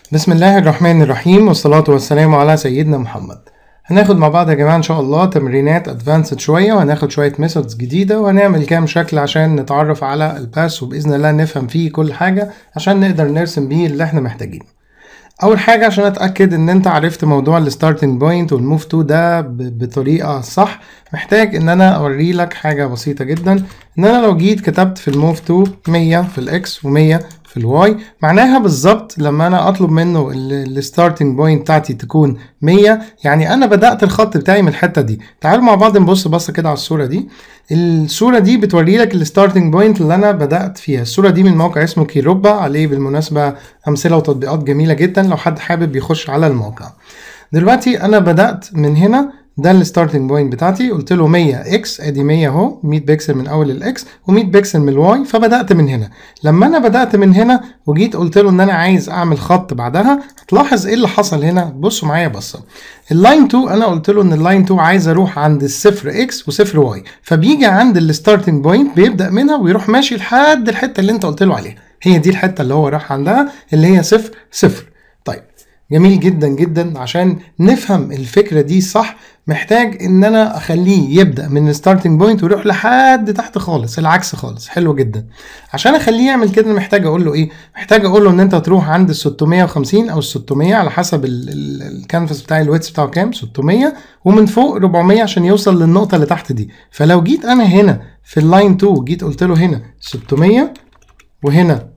بسم الله الرحمن الرحيم والصلاة والسلام على سيدنا محمد هناخد مع بعض يا جماعة إن شاء الله تمرينات ادفانسد شوية وهناخد شوية ميثودز جديدة وهنعمل كام شكل عشان نتعرف على الباس وبإذن الله نفهم فيه كل حاجة عشان نقدر نرسم بيه اللي احنا محتاجينه أول حاجة عشان أتأكد إن أنت عرفت موضوع الستارتنج بوينت والموف تو ده ب- بطريقة صح محتاج إن أنا أوري لك حاجة بسيطة جدا إن أنا لو جيت كتبت في الموف تو 100 في الإكس و100 في الواي معناها بالظبط لما انا اطلب منه الستارتنج بوينت بتاعتي تكون 100 يعني انا بدات الخط بتاعي من الحته دي تعالوا مع بعض نبص بصه كده على الصوره دي الصوره دي بتوري لك الستارتنج بوينت اللي انا بدات فيها الصوره دي من موقع اسمه كيروبا عليه بالمناسبه امثله وتطبيقات جميله جدا لو حد حابب يخش على الموقع دلوقتي انا بدات من هنا ده الستارتنج بوينت بتاعتي قلت له 100 اكس ادي 100 اهو 100 بكسل من اول الاكس و100 بكسل من الواي فبدات من هنا لما انا بدات من هنا وجيت قلت له ان انا عايز اعمل خط بعدها هتلاحظ ايه اللي حصل هنا بصوا معايا بصه اللاين 2 انا قلت له ان اللاين 2 عايز اروح عند الصفر اكس وصفر واي فبيجي عند الستارتنج بوينت بيبدا منها ويروح ماشي لحد الحته اللي انت قلت له عليها هي دي الحته اللي هو راح عندها اللي هي صفر صفر طيب جميل جدا جدا عشان نفهم الفكره دي صح محتاج ان انا اخليه يبدا من الستارتنج بوينت ويروح لحد تحت خالص العكس خالص حلو جدا عشان اخليه يعمل كده أنا محتاج اقول له ايه محتاج اقول له ان انت تروح عند ال 650 او ال 600 على حسب ال- ال- الكانفاس بتاعي الويتس بتاعه كام 600 ومن فوق 400 عشان يوصل للنقطه اللي تحت دي فلو جيت انا هنا في اللاين 2 جيت قلت له هنا 600 وهنا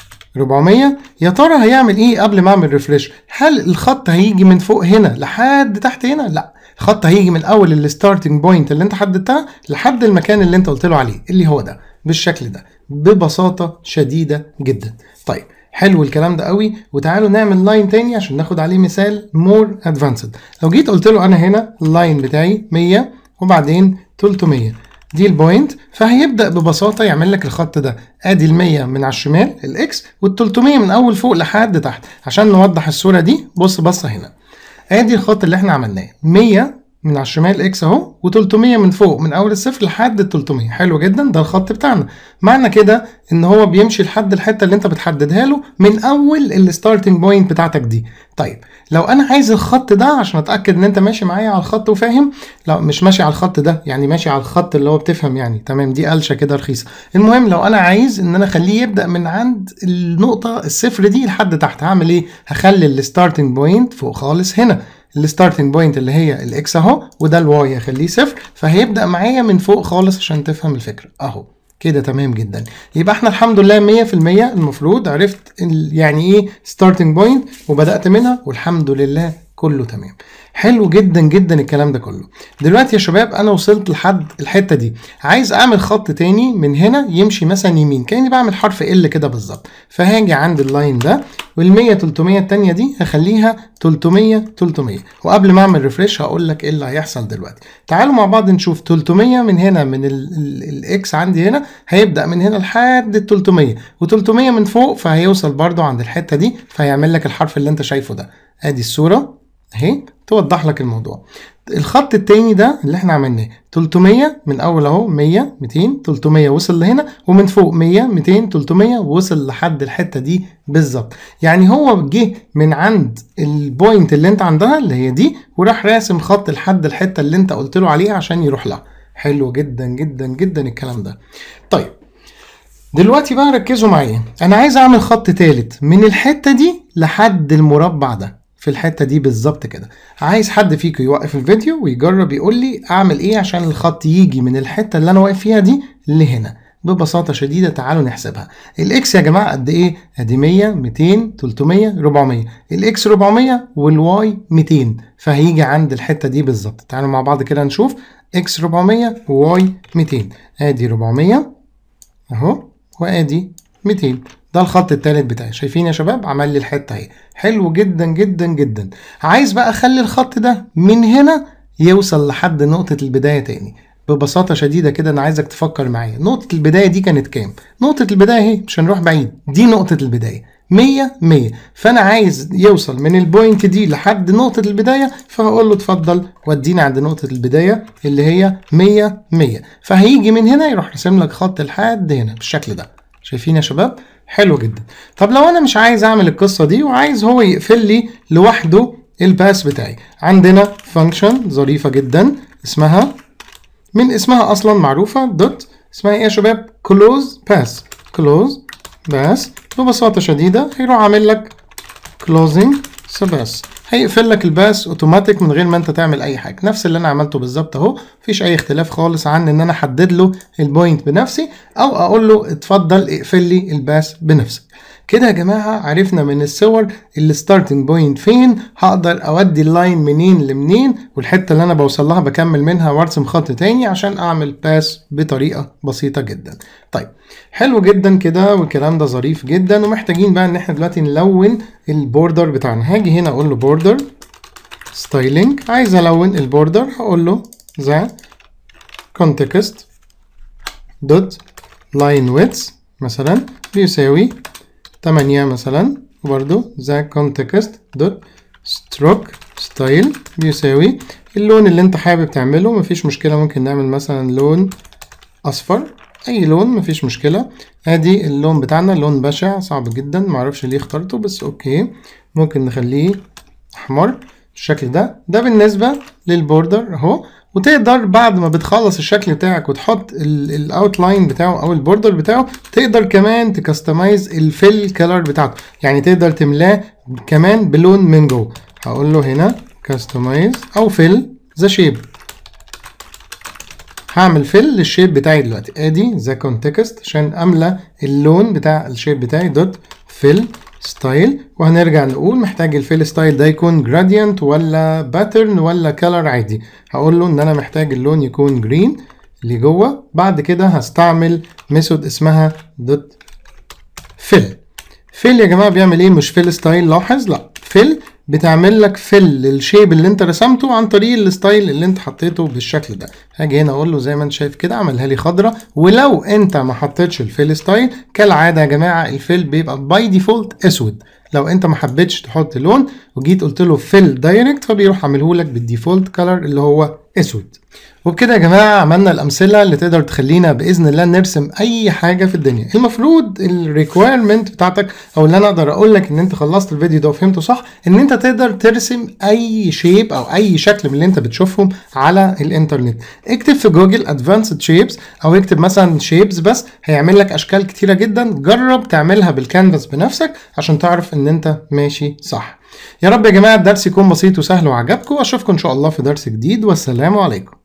400 يا ترى هيعمل ايه قبل ما اعمل ريفريش هل الخط هيجي من فوق هنا لحد تحت هنا لا الخط هيجي من اول الستارتنج بوينت اللي انت حددتها لحد المكان اللي انت قلت له عليه اللي هو ده بالشكل ده ببساطه شديده جدا طيب حلو الكلام ده قوي وتعالوا نعمل لاين تاني عشان ناخد عليه مثال مور ادفانسد لو جيت قلت له انا هنا اللاين بتاعي 100 وبعدين 300 دي البوينت فهيبدا ببساطه يعمل لك الخط ده ادي ال 100 من على الشمال الاكس وال 300 من اول فوق لحد تحت عشان نوضح الصوره دي بص بصه هنا ادي الخط اللي احنا عملناه 100 من على الشمال اكس اهو و300 من فوق من اول الصفر لحد ال 300 حلو جدا ده الخط بتاعنا معنى كده ان هو بيمشي لحد الحته اللي انت بتحددها له من اول الستارتنج بوينت بتاعتك دي طيب لو انا عايز الخط ده عشان اتاكد ان انت ماشي معايا على الخط وفاهم لا مش ماشي على الخط ده يعني ماشي على الخط اللي هو بتفهم يعني تمام دي قلشه كده رخيصه المهم لو انا عايز ان انا اخليه يبدا من عند النقطه الصفر دي لحد تحت هعمل ايه هخلي الستارتنج بوينت فوق خالص هنا الستارتنج بوينت اللي هي الاكس اهو وده الواي هخليه صفر فهيبدا معايا من فوق خالص عشان تفهم الفكره اهو كده تمام جدا يبقى احنا الحمد لله 100% المفروض عرفت ال- يعني ايه ستارتنج بوينت وبدات منها والحمد لله كله تمام حلو جدا جدا الكلام ده كله دلوقتي يا شباب انا وصلت لحد الحته دي عايز اعمل خط تاني من هنا يمشي مثلا يمين كاني بعمل حرف ال كده بالظبط فهاجي عند اللاين ده وال100 300 التانية دي هخليها 300 300 وقبل ما اعمل ريفريش هقول لك ايه اللي هيحصل دلوقتي تعالوا مع بعض نشوف 300 من هنا من الاكس عندي هنا هيبدا من هنا لحد ال 300 و300 من فوق فهيوصل برضو عند الحته دي فهيعمل لك الحرف اللي انت شايفه ده ادي الصوره اهي توضح لك الموضوع الخط التاني ده اللي احنا عملناه 300 من اول اهو 100 200 300 وصل لهنا ومن فوق 100 200 300 وصل لحد الحته دي بالظبط يعني هو جه من عند البوينت اللي انت عندها اللي هي دي وراح راسم خط لحد الحته اللي انت قلت له عليها عشان يروح لها حلو جدا جدا جدا الكلام ده طيب دلوقتي بقى ركزوا معايا انا عايز اعمل خط تالت من الحته دي لحد المربع ده في الحته دي بالظبط كده عايز حد فيكم يوقف الفيديو ويجرب يقول لي اعمل ايه عشان الخط يجي من الحته اللي انا واقف فيها دي لهنا ببساطه شديده تعالوا نحسبها الاكس يا جماعه قد ايه ادي 100 200 300 400 الاكس 400 والواي 200 فهيجي عند الحته دي بالظبط تعالوا مع بعض كده نشوف اكس 400 وواي 200 ادي 400 اهو وادي 200 ده الخط التالت بتاعي شايفين يا شباب عمل لي الحته اهي حلو جدا جدا جدا عايز بقى اخلي الخط ده من هنا يوصل لحد نقطه البدايه تاني ببساطه شديده كده انا عايزك تفكر معايا نقطه البدايه دي كانت كام نقطه البدايه اهي مش هنروح بعيد دي نقطه البدايه 100 100 فانا عايز يوصل من البوينت دي لحد نقطه البدايه فهقول له اتفضل وديني عند نقطه البدايه اللي هي 100 100 فهيجي من هنا يروح راسم لك خط لحد هنا بالشكل ده شايفين يا شباب حلو جدا طب لو انا مش عايز اعمل القصه دي وعايز هو يقفل لي لوحده الباس بتاعي عندنا فانكشن ظريفه جدا اسمها من اسمها اصلا معروفه دوت اسمها ايه يا شباب كلوز باس كلوز باس ببساطه شديده هيروح عامل لك كلوزنج باس هيقفل لك الباس اوتوماتيك من غير ما انت تعمل اي حاجه نفس اللي انا عملته بالظبط اهو مفيش اي اختلاف خالص عن ان انا احدد له البوينت بنفسي او اقول له اتفضل اقفل لي الباس بنفسك كده يا جماعة عرفنا من الصور الستارتنج بوينت فين هقدر اودي اللاين منين لمنين والحتة اللي انا بوصل لها بكمل منها وارسم خط تاني عشان اعمل باس بطريقة بسيطة جدا طيب حلو جدا كده والكلام ده ظريف جدا ومحتاجين بقى ان احنا دلوقتي نلون البوردر بتاعنا هاجي هنا اقول له بوردر ستايلينج عايز الون البوردر هقول له ذا context دوت لاين width مثلا بيساوي 8 مثلا وبرده ذا context دوت stroke style بيساوي اللون اللي انت حابب تعمله مفيش مشكلة ممكن نعمل مثلا لون اصفر اي لون مفيش مشكلة ادي اللون بتاعنا لون بشع صعب جدا معرفش ليه اخترته بس اوكي ممكن نخليه احمر بالشكل ده ده بالنسبة للبوردر اهو وتقدر بعد ما بتخلص الشكل بتاعك وتحط الاوتلاين بتاعه او البوردر بتاعه تقدر كمان تكستمايز الفيل كلر بتاعته يعني تقدر تملاه كمان بلون من جوه هقول له هنا كاستمايز او فيل ذا شيب هعمل فيل للشيب بتاعي دلوقتي ادي ذا كونتكست عشان املى اللون بتاع الشيب بتاعي دوت فيل ستايل وهنرجع نقول محتاج الفيل ستايل ده يكون جراديانت ولا باترن ولا كلر عادي هقول له ان انا محتاج اللون يكون جرين اللي جوه بعد كده هستعمل ميثود اسمها دوت فيل فيل يا جماعه بيعمل ايه مش فيل ستايل لاحظ لا فيل بتعمل لك فيل للشيب اللي انت رسمته عن طريق الستايل اللي انت حطيته بالشكل ده هاجي هنا اقول له زي ما انت شايف كده عملها لي خضره ولو انت ما حطيتش الفيل ستايل كالعاده يا جماعه الفيل بيبقى باي ديفولت اسود لو انت ما حبيتش تحط لون وجيت قلت له فيل دايركت فبيروح عامله لك بالديفولت كلر اللي هو اسود وبكده يا جماعة عملنا الأمثلة اللي تقدر تخلينا بإذن الله نرسم أي حاجة في الدنيا المفروض الريكويرمنت بتاعتك أو اللي أنا أقدر أقول لك إن أنت خلصت الفيديو ده وفهمته صح إن أنت تقدر ترسم أي شيب أو أي شكل من اللي أنت بتشوفهم على الإنترنت اكتب في جوجل أدفانسد شيبس أو اكتب مثلا شيبس بس هيعمل لك أشكال كتيرة جدا جرب تعملها بالكانفاس بنفسك عشان تعرف إن أنت ماشي صح يا رب يا جماعة الدرس يكون بسيط وسهل وعجبكم وأشوفكم إن شاء الله في درس جديد والسلام عليكم